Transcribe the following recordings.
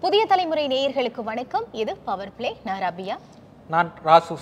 புதிய தலைமுறை நேயர்களுக்கு வணக்கம் இது பவர் பிளே நான் ரபியா நான் ராசு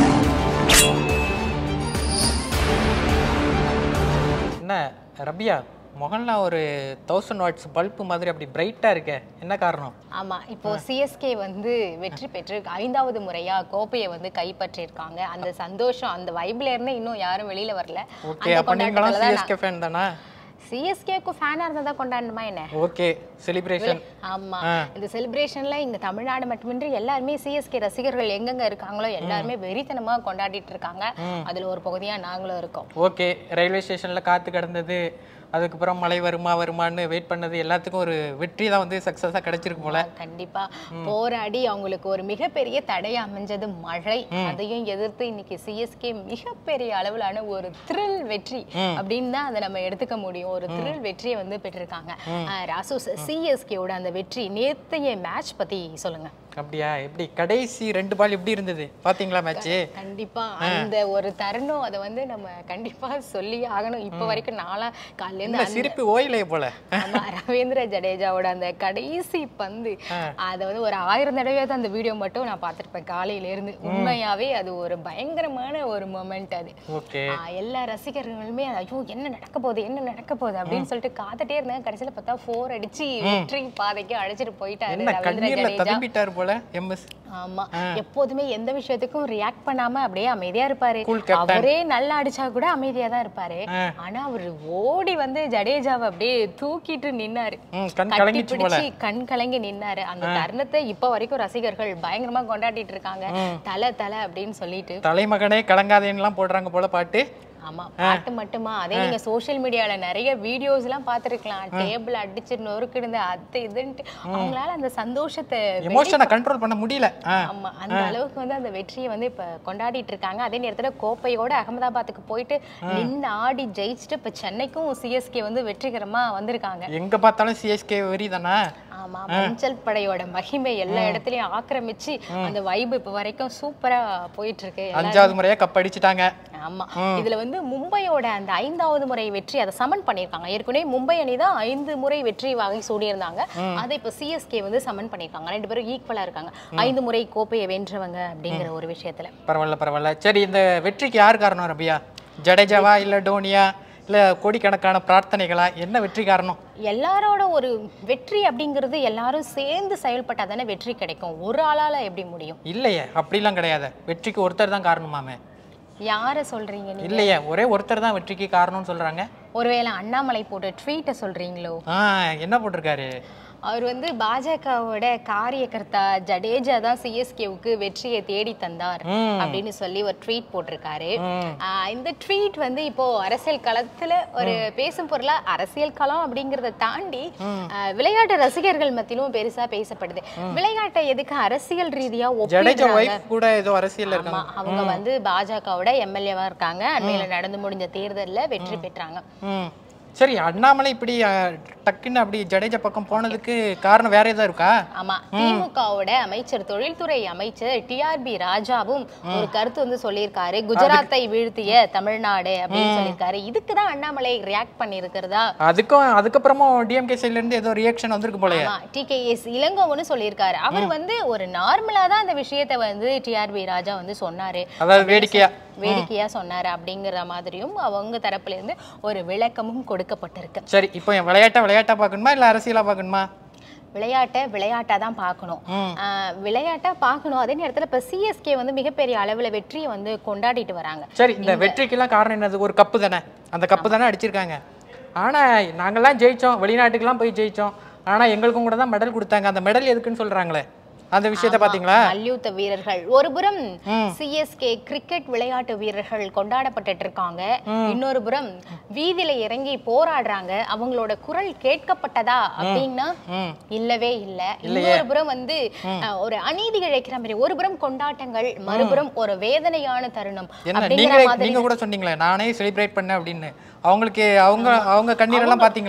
என்ன ரபியா முகம்லாம் ஒரு தௌசண்ட் வாட்ஸ் பல்பு மாதிரி அப்படி பிரைட்டாக இருக்கே என்ன காரணம் ஆமா இப்போ சிஎஸ்கே வந்து வெற்றி பெற்று ஐந்தாவது முறையா கோப்பையை வந்து கைப்பற்றியிருக்காங்க அந்த சந்தோஷம் அந்த வைப்ல இருந்து இன்னும் யாரும் வெளியில வரல ஓகே அப்போ நீங்களும் சிஎஸ்கே ஃபேன் தானா சிஎஸ்கேக்கு ஃபேனா இருந்தா தான் கொண்டாடணுமா என்ன ஓகே செலிப்ரேஷன் ஆமா இந்த செலிப்ரேஷன்ல இங்க தமிழ்நாடு மட்டுமின்றி எல்லாருமே சிஎஸ்கே ரசிகர்கள் எங்கெங்க இருக்காங்களோ எல்லாருமே வெறித்தனமா கொண்டாடிட்டு இருக்காங்க அதுல ஒரு பகுதியா நாங்களும் இருக்கோம் ஓகே ரயில்வே ஸ்டேஷனில் காத்து கிடந்தது அதுக்கப்புறம் மழை வருமா வருமான்னு வெயிட் பண்ணது எல்லாத்துக்கும் ஒரு வெற்றி தான் வந்து சக்ஸஸாக கிடைச்சிருக்கு போல கண்டிப்பா போராடி அவங்களுக்கு ஒரு மிகப்பெரிய தடை அமைஞ்சது மழை அதையும் எதிர்த்து இன்னைக்கு சிஎஸ்கே மிகப்பெரிய அளவிலான ஒரு த்ரில் வெற்றி அப்படின்னு தான் அதை நம்ம எடுத்துக்க முடியும் ஒரு த்ரில் வெற்றியை வந்து பெற்றிருக்காங்க அஹ் ராசு சிஎஸ்கேவோட அந்த வெற்றி நேத்தைய மேட்ச் பத்தி சொல்லுங்க அப்படியா எப்படி கடைசி ரெண்டு பால் எப்படி இருந்தது பாத்தீங்களா மேட்ச்சு கண்டிப்பா அந்த ஒரு தருணம் அதை வந்து நம்ம கண்டிப்பா சொல்லி ஆகணும் இப்ப வரைக்கும் நாளா காலையில இருந்து என்ன சிரிப்பு ஓயிலையே போல ஆமா, ரவீந்திர ஜடேஜாவோட அந்த கடைசி பந்து அத வந்து ஒரு ஆயிரம் தடவையாவது அந்த வீடியோ மட்டும் நான் பார்த்திருப்பேன் காலையில இருந்து உண்மையாவே அது ஒரு பயங்கரமான ஒரு மொமெண்ட் அது ஓகே ஆ, எல்லா ரசிகர்களுமே ஐயோ என்ன நடக்க போகுது என்ன நடக்க போகுது அப்படின்னு சொல்லிட்டு காத்துட்டே இருந்தாங்க கடைசியில பார்த்தா ஃபோர் அடிச்சு வெற்றி பாதைக்கு அழைச்சிட்டு போயிட்டாரு என்ன ரவீந்திர கண்ணீர்ல ஜடேஜா ததும்பிட்டாரு போல எம்எஸ் ஆமா எப்போதுமே எந்த விஷயத்துக்கும் ரியாக்ட் பண்ணாம அப்படியே அமைதியா இருப்பாரு Cool captain. அவரே நல்லா அடிச்சா கூட அமைதியா தான் இருப்பாரு ஆனா அவரு ஓடி வந்து ஜடேஜாவை அப்படியே தூக்கிட்டு நின்னாரு ம் கண் கட்டி கலங்கிச்சு போல பிடிச்சு கண் கலங்கி நின்னாரு அந்த தருணத்தை இப்ப வரைக்கும் ரசிகர்கள் பயங்கரமா கொண்டாடிட்டு இருக்காங்க தல தல அப்படின்னு சொல்லிட்டு தலைமகனே கலங்காதேன்னுலாம் போடுறாங்க போல பாட்டு ஆமா பாட்டு மட்டுமா அதே நீங்க சோஷியல் மீடியால நிறைய வீடியோஸ் எல்லாம் பாத்துருக்கலாம் டேபிள் அடிச்சு நொறுக்கிடுந்து அது இதுன்ட்டு அவங்களால அந்த சந்தோஷத்தை எமோஷனை கண்ட்ரோல் பண்ண முடியல ஆ ஆமா அந்த அளவுக்கு வந்து அந்த வெற்றியை வந்து இப்ப கொண்டாடிட்டு இருக்காங்க அதே நேரத்துல கோப்பையோட அகமதாபாத்துக்கு போயிட்டு நின்னு ஆடி ஜெயிச்சுட்டு இப்ப சென்னைக்கும் சிஎஸ்கே வந்து வெற்றிகரமா வந்திருக்காங்க எங்க பார்த்தாலும் சிஎஸ்கே வெறி தானே ஆமா மஞ்சள் படையோட மகிமை எல்லா இடத்துலயும் ஆக்கிரமிச்சு அந்த வைப் இப்ப வரைக்கும் சூப்பரா போயிட்டு இருக்கு அஞ்சாவது முறையா கப் அடிச்சிட்டாங்க ஆமா இதுல வந்து மும்பையோட அந்த ஐந்தாவது முறை வெற்றி அதை சமன் பண்ணிருக்காங்க ஏற்கனவே மும்பை அணி தான் ஐந்து முறை வெற்றி வகை சூடியிருந்தாங்க அதை இப்ப சிஎஸ்கே வந்து சமன் பண்ணிருக்காங்க ரெண்டு பேரும் ஈக்குவலா இருக்காங்க ஐந்து முறை கோப்பையை வென்றவங்க அப்படிங்கிற ஒரு விஷயத்துல பரவாயில்ல பரவாயில்ல சரி இந்த வெற்றிக்கு யார் காரணம் ரபியா ஜடேஜாவா இல்ல டோனியா இல்ல கோடிக்கணக்கான பிரார்த்தனைகளா என்ன வெற்றி காரணம் எல்லாரோட ஒரு வெற்றி அப்படிங்கிறது எல்லாரும் சேர்ந்து செயல்பட்டா தானே வெற்றி கிடைக்கும் ஒரு ஆளால எப்படி முடியும் இல்லையே அப்படிலாம் கிடையாது வெற்றிக்கு ஒருத்தர் தான் காரணமாமே யார சொல்றீங்க நீங்க இல்லையே ஒரே ஒருத்தர் தான் வெற்றிக்கு காரணம்னு சொல்றாங்க ஒருவேளை அண்ணாமலை போட்ட ட்வீட்டை சொல்றீங்களோ ஆ என்ன போட்டிருக்காரு அவர் வந்து பாஜகவோட காரியகர்த்தா ஜடேஜா தான் சிஎஸ்கேவுக்கு வெற்றியை தேடி தந்தார் ம். அப்படின்னு சொல்லி ஒரு ட்வீட் போட்டிருக்காரு ம். ஆஹ் இந்த ட்வீட் வந்து இப்போ அரசியல் களத்துல ஒரு பேசும் பொருளா அரசியல் களம் அப்படிங்கறத தாண்டி ஆஹ் விளையாட்டு ரசிகர்கள் மத்தியிலும் பெருசா பேசப்படுது விளையாட்டை எதுக்கு அரசியல் ரீதியா ஜடேஜா ஒப்பிடுறாங்க ஒய்ஃப் கூட ஏதோ அரசியல்ல ஆமா இருக்காங்க அவங்க வந்து பாஜகவோட எம்எல்ஏவா இருக்காங்க அண்மையில நடந்து முடிஞ்ச தேர்தல்ல வெற்றி பெற்றாங்க ம் சரி அண்ணாமலை இப்படி அஹ், டக்குன்னு அப்படி ஜடேஜா பக்கம் போனதுக்கு காரணம் வேற ஏதாவது இருக்கா ஆமா திமுகவோட அமைச்சர் தொழில்துறை அமைச்சர் டிஆர்பி ராஜாவும் ஒரு கருத்து வந்து சொல்லியிருக்காரு குஜராத்தை வீழ்த்திய தமிழ்நாடு அப்படின்னு சொல்லியிருக்காரு இதுக்கு தான் அண்ணாமலை ரியாக்ட் பண்ணியிருக்கிறதா அதுக்கும் அதுக்கப்புறமும் டிஎம்கே சைட்ல இருந்து ஏதோ ரியாக்ஷன் வந்திருக்கு போலயே ஆமா டிகேஎஸ் இளங்கோவனு சொல்லியிருக்காரு அவர் வந்து ஒரு நார்மலா தான் அந்த விஷயத்தை வந்து டிஆர்பி ராஜா வந்து சொன்னாரு அதாவது வேடிக்கையா வேடிக்கையா சொன்னாரு அப்படிங்கிற மாதிரியும் அவங்க தரப்புல இருந்து ஒரு விளக்கமும் கொடுக்கப்பட்டிருக்கு சரி இப்போ என் விளையாட்டா விளையாட்டா பார்க்கணுமா இல்ல அரசியலா பார்க்கணுமா விளையாட்டை விளையாட்டா தான் பார்க்கணும் ம். ஆஹ் விளையாட்டா பார்க்கணும் அதே நேரத்துல இப்ப சிஎஸ்கே வந்து மிகப்பெரிய அளவுல வெற்றியை வந்து கொண்டாடிட்டு வராங்க சரி இந்த வெற்றிக்கெல்லாம் காரணம் என்னது ஒரு கப்பு தானே அந்த கப்பு தானே அடிச்சிருக்காங்க ஆனா நாங்கெல்லாம் ஜெயிச்சோம் வெளிநாட்டுக்கெல்லாம் போய் ஜெயிச்சோம் ஆனா எங்களுக்கும் கூட தான் மெடல் கொடுத்தாங்க அந்த மெடல் எதுக்குன்னு சொல்றாங்களே அந்த விஷயத்தை பாத்தீங்களா மல்யுத்த வீரர்கள் ஒருபுறம் சிஎஸ்கே கிரிக்கெட் விளையாட்டு வீரர்கள் கொண்டாடப்பட்டுட்டு இருக்காங்க இன்னொரு புறம் வீதியில இறங்கி போராடுறாங்க அவங்களோட குரல் கேட்கப்பட்டதா அப்படின்னா ம் இல்லவே இல்ல இன்னொரு புறம் வந்து அஹ், ஒரு அநீதி இழைக்கிற மாதிரி ஒரு புறம் கொண்டாட்டங்கள் மறுபுறம் ஒரு வேதனையான தருணம் என்ன அப்படிங்கிற நீங்களே மாதிரி நீங்க கூட சொன்னீங்களே நானே செலிப்ரேட் பண்ணேன் அப்படின்னு அவங்களுக்கு அவங்க அவங்க கண்ணீரெல்லாம் பாத்தீங்களா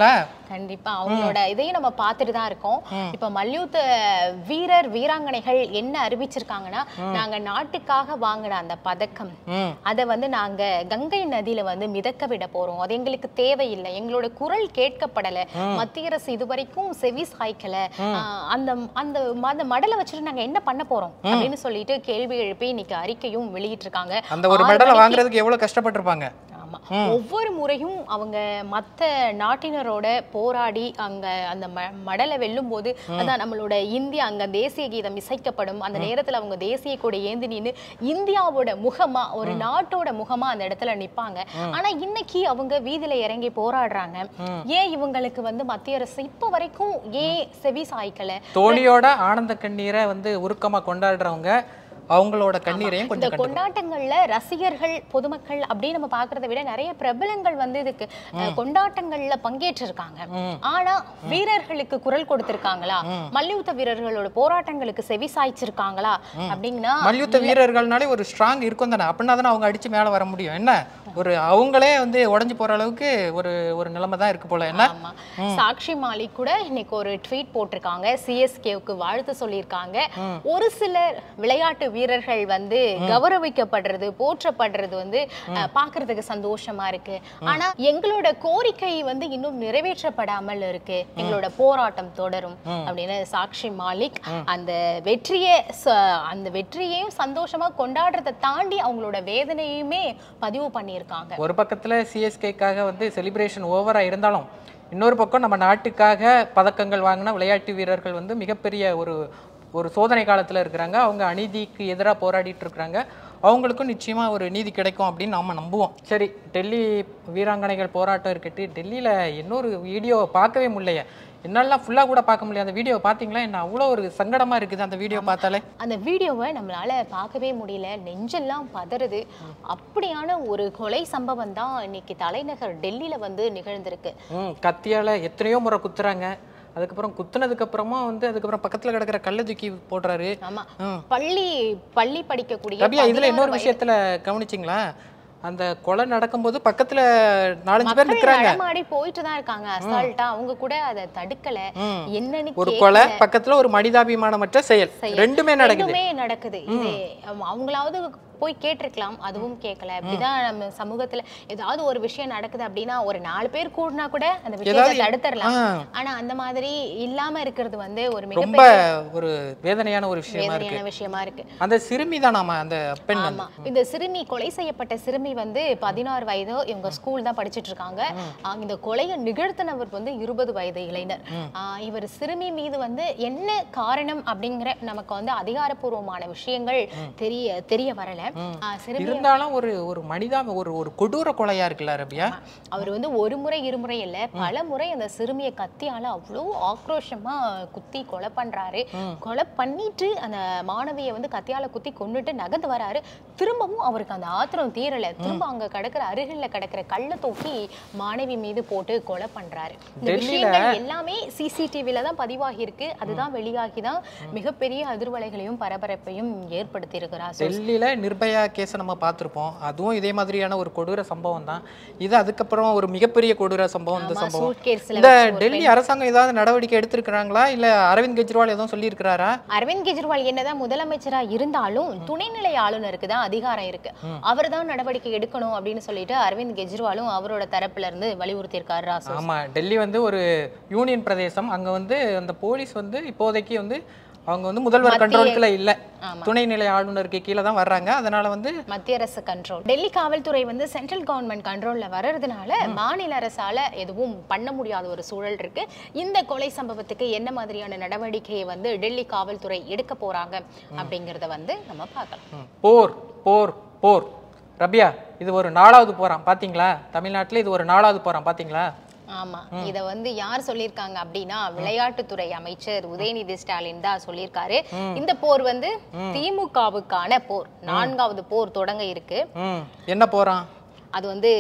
கண்டிப்பா அவங்களோட இதையும் நம்ம பார்த்துட்டு தான் இருக்கோம் இப்ப மல்யுத்த வீரர் வீராங்கனைகள் என்ன அறிவிச்சிருக்காங்கன்னா நாங்க நாட்டுக்காக வாங்கின அந்த பதக்கம் ம் அதை வந்து நாங்க கங்கை நதியில வந்து மிதக்க விட போறோம் அது எங்களுக்கு தேவையில்லை எங்களோட குரல் கேட்கப்படல மத்திய அரசு இதுவரைக்கும் செவி சாய்க்கல ஆஹ் அந்த அந்த ம- அந்த மடலை வச்சுட்டு நாங்க என்ன பண்ண போறோம் அப்படின்னு சொல்லிட்டு கேள்வி எழுப்பி இன்னைக்கு அறிக்கையும் வெளியிட்டிருக்காங்க அந்த ஒரு ஆறு மெடலை மணிக்கு- வாங்குறதுக்கு எவ்வளவு கஷ்டப்பட்டிருப்பாங்க ஆமா ஒவ்வொரு முறையும் அவங்க மத்த நாட்டினரோட போராடி அங்க அந்த ம- மடலை வெல்லும் போது அதான் நம்மளோட இந்தியா அங்க தேசிய கீதம் இசைக்கப்படும் அந்த நேரத்துல அவங்க தேசிய கொடி ஏந்தி நின்னு இந்தியாவோட முகமா ஒரு நாட்டோட முகமா அந்த இடத்துல நிப்பாங்க ஆனா இன்னைக்கு அவங்க வீதியில இறங்கி போராடுறாங்க ஏன் இவங்களுக்கு வந்து மத்திய அரசு இப்ப வரைக்கும் ஏன் செவி சாய்க்கல தோழியோட ஆனந்த கண்ணீரை வந்து உருக்கமா கொண்டாடுறவங்க அவங்களோட கண்ணீரையும் இந்த கொஞ்சம் கண்டு கொண்டாட்டங்கள்ல ரசிகர்கள் பொதுமக்கள் அப்படின்னு நம்ம பாக்குறத விட நிறைய பிரபலங்கள் வந்து இதுக்கு அஹ், கொண்டாட்டங்கள்ல பங்கேற்றிருக்காங்க ஆனா வீரர்களுக்கு குரல் கொடுத்திருக்காங்களா மல்யுத்த வீரர்களோட போராட்டங்களுக்கு செவி சாய்ச்சிருக்காங்களா அப்படின்னா மல்யுத்த வீரர்கள்னாலே ஒரு ஸ்ட்ராங் இருக்கும் தானே அப்படின்னா தானே அவங்க அடிச்சு மேல வர முடியும் என்ன ஒரு அவங்களே வந்து உடைஞ்சு போற அளவுக்கு ஒரு ஒரு நிலைமை தான் இருக்கு போல என்ன ஆமா சாக்ஷி மாலிக் கூட இன்னைக்கு ஒரு ட்வீட் போட்டிருக்காங்க சிஎஸ்கேவுக்கு வாழ்த்து சொல்லியிருக்காங்க ஒரு சிலர் விளையாட்டு வீரர்கள் வந்து கௌரவிக்கப்படுறது போற்றப்படுறது வந்து அஹ், பார்க்கிறதுக்கு சந்தோஷமா இருக்கு ஆனா எங்களோட கோரிக்கை வந்து இன்னும் நிறைவேற்றப்படாமல் இருக்கு எங்களோட போராட்டம் தொடரும் அப்படின்னு சாக்ஷி மாலிக் அந்த வெற்றியை ச- அந்த வெற்றியையும் சந்தோஷமா கொண்டாடுறதை தாண்டி அவங்களோட வேதனையுமே பதிவு பண்ணியிருக்காங்க ஒரு பக்கத்துல சிஎஸ்கேக்காக வந்து செலிப்ரேஷன் ஓவரா இருந்தாலும் இன்னொரு பக்கம் நம்ம நாட்டுக்காக பதக்கங்கள் வாங்கின விளையாட்டு வீரர்கள் வந்து மிகப்பெரிய ஒரு ஒரு சோதனை காலத்துல இருக்கிறாங்க அவங்க அநீதிக்கு எதிரா போராடிட்டு இருக்கிறாங்க அவங்களுக்கும் நிச்சயமா ஒரு நீதி கிடைக்கும் அப்படின்னு நாம நம்புவோம் சரி டெல்லி வீராங்கனைகள் போராட்டம் இருக்கட்டு டெல்லியில இன்னொரு வீடியோ பார்க்கவே முடியலையே என்னாலாம் ஃபுல்லா கூட பார்க்க முடியல அந்த வீடியோ பார்த்தீங்களா என்ன அவ்வளோ ஒரு சங்கடமா இருக்குது அந்த வீடியோ பார்த்தாலே அந்த வீடியோவை நம்மளால பார்க்கவே முடியல நெஞ்செல்லாம் பதறுது அப்படியான ஒரு கொலை சம்பவம் தான் இன்னைக்கு தலைநகர் டெல்லியில வந்து நிகழ்ந்திருக்கு ம் கத்தியால எத்தனையோ முறை குத்துறாங்க அதுக்கப்புறம் குத்துனதுக்கு அப்புறமா வந்து அதுக்கப்புறம் பக்கத்துல கிடக்கிற கல்லை தூக்கி போடுறாரு ஆமா ம். பள்ளி பள்ளி படிக்கக்கூடிய ரபியா இதுல 16 இன்னொரு வயது விஷயத்துல கவனிச்சிங்களா அந்த கொலை நடக்கும்போது பக்கத்துல நாலஞ்சு பேர் மக்கள் நிக்கிறாங்க நடமாடி போயிட்டு தான் இருக்காங்க அசால்ட்டா அவங்க கூட அதை தடுக்கல ம். என்னன்னு ஒரு கேட்கல. கொலை பக்கத்துல ஒரு மனிதாபிமானமற்ற செயல் செயல். ரெண்டுமே நடக்குது ரெண்டுமே நடக்குது இது அவ- அவங்களாவது போய் கேட்டிருக்கலாம் அதுவும் கேட்கல இப்படிதான் நம்ம சமூகத்துல ஏதாவது ஒரு விஷயம் நடக்குது அப்படின்னா ஒரு நாலு பேர் கூடினா கூட அந்த விஷயத்தை ஏதாவது- தடுத்துடலாம் ஆ. ஆனா அந்த மாதிரி இல்லாம இருக்கிறது வந்து ஒரு ரொம்ப மிகப்பெரிய ஒரு வேதனையான ஒரு விஷயமா இருக்கு வேதனையான விஷயமா இருக்கு அந்த சிறுமி தான் நாம அந்த பெண் வந்து. ஆமா இந்த சிறுமி கொலை செய்யப்பட்ட சிறுமி வந்து பதினாறு வயது இவங்க ஸ்கூல் தான் படிச்சிட்டு இருக்காங்க ஆ, இந்த கொலையை நிகழ்த்தினவர் வந்து இருபது வயது இளைஞர் ஆ, இவர் சிறுமி மீது வந்து என்ன காரணம் அப்படிங்கிற நமக்கு வந்து அதிகாரப்பூர்வமான விஷயங்கள் தெரிய தெரிய வரல ஆ, சிறுமி இருந்தாலும் ஒரு ஒரு மனிதா ஒரு ஒரு கொடூர கொலையா இருக்குல்ல ரபியா அவர் வந்து ஒரு முறை இருமுறை இல்ல பல முறை அந்த சிறுமியை கத்தியால அவ்வளோ ஆக்ரோஷமா குத்தி கொலை பண்றாரு கொலை பண்ணிட்டு அந்த மாணவியை வந்து கத்தியால குத்தி கொன்னுட்டு நகர்ந்து வராரு திரும்பவும் அவருக்கு அந்த ஆத்திரம் தீரல திரும்ப அங்க கிடக்குற அருகில்ல கிடக்குற கல்லை தூக்கி மாணவி மீது போட்டு கொலை பண்றாரு இந்த டெல்லியில- விஷயங்கள் எல்லாமே சிசிடிவில தான் பதிவாகி இருக்கு அதுதான் வெளியாகி தான் மிகப்பெரிய அதிர்வலைகளையும் பரபரப்பையும் ஏற்படுத்தி இருக்கிறார் டெல்லியில நிர்பயா கேஸை நம்ம பார்த்திருப்போம் அதுவும் இதே மாதிரியான ஒரு கொடூர சம்பவம் தான் இது அதுக்கப்புறம் ஒரு மிகப்பெரிய கொடூர சம்பவம் இந்த ஆமா, சம்பவம் suitcaseல இந்த வச்சு ஒரு டெல்லி அரசாங்கம் ஏதாவது நடவடிக்கை எடுத்திருக்கிறாங்களா இல்ல அரவிந்த் கெஜ்ரிவால் எதுவும் சொல்லியிருக்கிறாரா அரவிந்த் கெஜ்ரிவால் என்னதான் முதலமைச்சரா இருந்தாலும் துணைநிலை ஆளுநருக்கு தான் அதிகாரம் இருக்கு அவர் தான் நடவடிக்கை எடுக்கணும் அப்படின்னு சொல்லிட்டு அரவிந்த் கெஜ்ரிவாலும் அவரோட தரப்புல இருந்து வலியுறுத்தி இருக்காரு ராசு ஆமா டெல்லி வந்து ஒரு யூனியன் பிரதேசம் அங்க வந்து அந்த போலீஸ் வந்து இப்போதைக்கு வந்து அவங்க வந்து முதல்வர் மத்திய- கண்ட்ரோலுக்குள்ள இல்ல ஆமா. துணைநிலை ஆளுநருக்கு கீழே தான் வர்றாங்க அதனால வந்து மத்திய அரசு கண்ட்ரோல் டெல்லி காவல்துறை வந்து சென்ட்ரல் கவர்மெண்ட் கண்ட்ரோல்ல வர்றதுனால மாநில அரசால எதுவும் பண்ண முடியாத ஒரு சூழல் இருக்கு இந்த கொலை சம்பவத்துக்கு என்ன மாதிரியான நடவடிக்கையை வந்து டெல்லி காவல்துறை எடுக்க போறாங்க அப்படிங்கறத வந்து நம்ம பார்க்கலாம் ம், போர் போர் போர் ரபியா இது ஒரு நாலாவது போறான் பாத்தீங்களா தமிழ்நாட்டுல இது ஒரு நாலாவது போறான் பாத்தீங்களா ஆமா இத வந்து யார் சொல்லியிருக்காங்க அப்படின்னா விளையாட்டுத்துறை அமைச்சர் உதயநிதி ஸ்டாலின் தான் சொல்லியிருக்காரு இந்த போர் வந்து திமுகவுக்கான போர் நான்காவது போர் தொடங்க இருக்கு ம் என்ன போறான் அது வந்து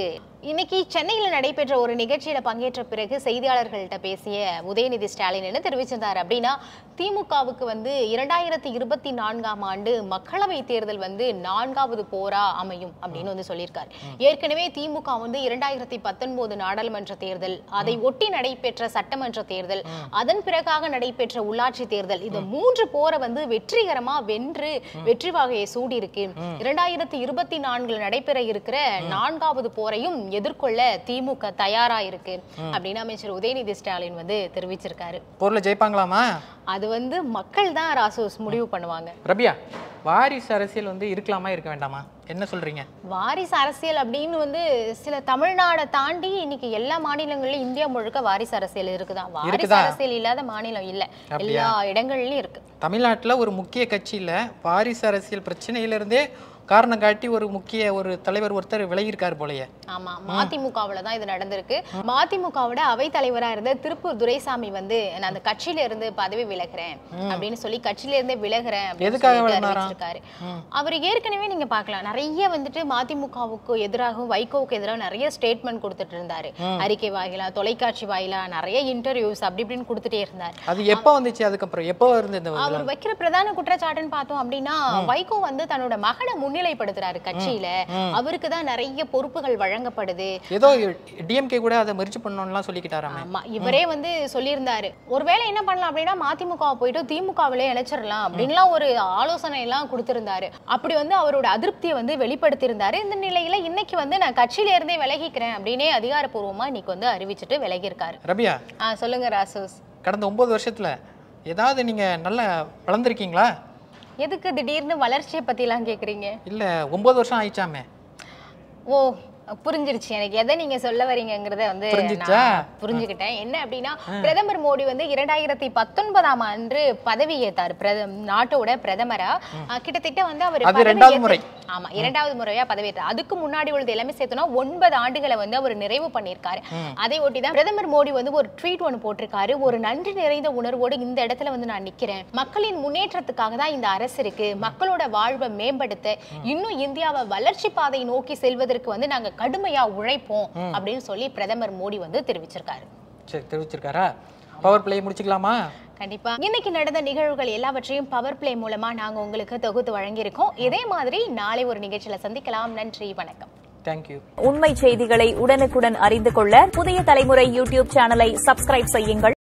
இன்னைக்கு சென்னையில் நடைபெற்ற ஒரு நிகழ்ச்சியில பங்கேற்ற பிறகு செய்தியாளர்கள்ட்ட பேசிய உதயநிதி ஸ்டாலின் என்ன தெரிவிச்சிருந்தார் அப்படின்னா திமுகவுக்கு வந்து இரண்டாயிரத்தி இருபத்தி நான்காம் ஆண்டு மக்களவை தேர்தல் வந்து நான்காவது போரா அமையும் அப்படின்னு வந்து சொல்லியிருக்காரு ஏற்கனவே திமுக வந்து இரண்டாயிரத்தி பத்தொன்பது நாடாளுமன்ற தேர்தல் அதை ஒட்டி நடைபெற்ற சட்டமன்ற தேர்தல் அதன் பிறகாக நடைபெற்ற உள்ளாட்சி தேர்தல் இந்த மூன்று போரை வந்து வெற்றிகரமா வென்று வெற்றி வாகையை சூடி இருக்கு இரண்டாயிரத்தி இருபத்தி நான்குல நடைபெற இருக்கிற நான்காவது போரையும் எதிர்கொள்ள திமுக தயாரா இருக்கு அப்படின்னு அமைச்சர் உதயநிதி ஸ்டாலின் வந்து தெரிவிச்சிருக்காரு போர்ல ஜெயிப்பாங்களாமா அது வந்து மக்கள் தான் ராசோஸ் முடிவு பண்ணுவாங்க ரபியா வாரிசு அரசியல் வந்து இருக்கலாமா இருக்க வேண்டாமா என்ன சொல்றீங்க வாரிசு அரசியல் அப்படின்னு வந்து சில தமிழ்நாடை தாண்டி இன்னைக்கு எல்லா மாநிலங்களிலும் இந்தியா முழுக்க வாரிசு அரசியல் இருக்குதான் வாரிசு இருக்குதா? அரசியல் இல்லாத மாநிலம் இல்ல அப்படியா? எல்லா இடங்கள்லயும் இருக்கு தமிழ்நாட்டுல ஒரு முக்கிய கட்சியில வாரிசு அரசியல் பிரச்சனையில இருந்தே காரணம் காட்டி ஒரு முக்கிய ஒரு தலைவர் ஒருத்தர் விலகியிருக்காரு போலயே ஆமா மதிமுகவுல தான் இது நடந்திருக்கு மதிமுகவோட அவை தலைவரா இருந்த திருப்பூர் துரைசாமி வந்து நான் அந்த கட்சியில இருந்து பதவி விலகுறேன் அப்படின்னு சொல்லி கட்சியில இருந்தே விலகுறேன் அப்படின்னு எதுக்காக சொல்லிட்டு விலகுனாராம்? அறிவிச்சிருக்காரு அவர் ஏற்கனவே நீங்க பார்க்கலாம் நிறைய வந்துட்டு மதிமுகவுக்கு எதிராகவும் வைகோவுக்கு எதிராக நிறைய ஸ்டேட்மெண்ட் கொடுத்துட்டு இருந்தாரு அறிக்கை வாயிலா தொலைக்காட்சி வாயிலா நிறைய இன்டர்வியூஸ் அப்படி இப்படின்னு கொடுத்துட்டே இருந்தார் அது எப்போ வந்துச்சு அதுக்கப்புறம் எப்போ இருந்து இந்த அவர் வைக்கிற பிரதான குற்றச்சாட்டுன்னு பார்த்தோம் அப்படின்னா வைகோ வந்து தன்னோட மகனை முன்னிலைப்படுத்துறாரு கட்சியில அவருக்கு தான் நிறைய பொறுப்புகள் வழங்கப்படுது ஏதோ டிஎம்கே கூட அதை முயற்சி பண்ணணும்லாம் சொல்லிக்கிட்டாராமே ஆமா இவரே வந்து சொல்லியிருந்தாரு ஒருவேளை என்ன பண்ணலாம் அப்படின்னா மதிமுக போயிட்டு திமுகவிலே இணைச்சிடலாம் அப்படின்லாம் ஒரு ஆலோசனை எல்லாம் கொடுத்திருந்தாரு அப்படி வந்து அவரோட அதிருப்தியை வந்து வெளிப்படுத்தியிருந்தாரு இந்த நிலையில இன்னைக்கு வந்து நான் கட்சியில இருந்தே விலகிக்கிறேன் அப்படின்னே அதிகாரப்பூர்வமா இன்னைக்கு வந்து அறிவிச்சிட்டு விலகியிருக்காரு ரபியா ஆ சொல்லுங்க ராசூஸ் கடந்த ஒன்பது வருஷத்துல ஏதாவது நீங்க நல்லா வளர்ந்துருக்கீங்களா எதுக்கு திடீர்னு வளர்ச்சியை பத்தி எல்லாம் கேக்குறீங்க இல்ல ஒன்பது வருஷம் ஆயிடுச்சாமே ஓ புரிஞ்சிருச்சு எனக்கு எதை நீங்க சொல்ல வரீங்கங்கறத வந்து புரிஞ்சிச்சா? நான் புரிஞ்சுக்கிட்டேன் என்ன அப்படின்னா பிரதமர் மோடி வந்து இரண்டாயிரத்தி பத்தொன்பதாம் ஆண்டு பதவி ஏத்தாரு பிரதம் நாட்டோட பிரதமரா அஹ், கிட்டத்தட்ட வந்து அவர் அது பதவி ரெண்டாவது ஏத்து- முறை. ஆமா இரண்டாவது முறையா பதவி ஏற்றார் அதுக்கு முன்னாடி உள்ளது எல்லாமே சேர்த்தோம்னா ஒன்பது ஆண்டுகளை வந்து அவர் நிறைவு பண்ணியிருக்காரு அதை ஒட்டி தான் பிரதமர் மோடி வந்து ஒரு ட்வீட் ஒன்று போட்டிருக்காரு ஒரு நன்றி நிறைந்த உணர்வோடு இந்த இடத்துல வந்து நான் நிக்கிறேன் மக்களின் முன்னேற்றத்துக்காக தான் இந்த அரசு இருக்கு மக்களோட வாழ்வை மேம்படுத்த இன்னும் இந்தியாவை வளர்ச்சி பாதை நோக்கி செல்வதற்கு வந்து நாங்க கடுமையா உழைப்போம் அப்படின்னு சொல்லி பிரதமர் மோடி வந்து தெரிவிச்சிருக்காரு சரி தெரிவிச்சிருக்காரா பவர் பிளே முடிச்சுக்கலாமா கண்டிப்பா இன்னைக்கு நடந்த நிகழ்வுகள் எல்லாவற்றையும் பவர் பிளே மூலமா நாங்க உங்களுக்கு தொகுத்து வழங்கியிருக்கோம் இதே மாதிரி நாளை ஒரு நிகழ்ச்சியில சந்திக்கலாம் நன்றி வணக்கம் தேங்க்யூ உண்மை செய்திகளை உடனுக்குடன் அறிந்து கொள்ள புதிய தலைமுறை யூடியூப் சேனலை சப்ஸ்கிரைப் செய்யுங்கள்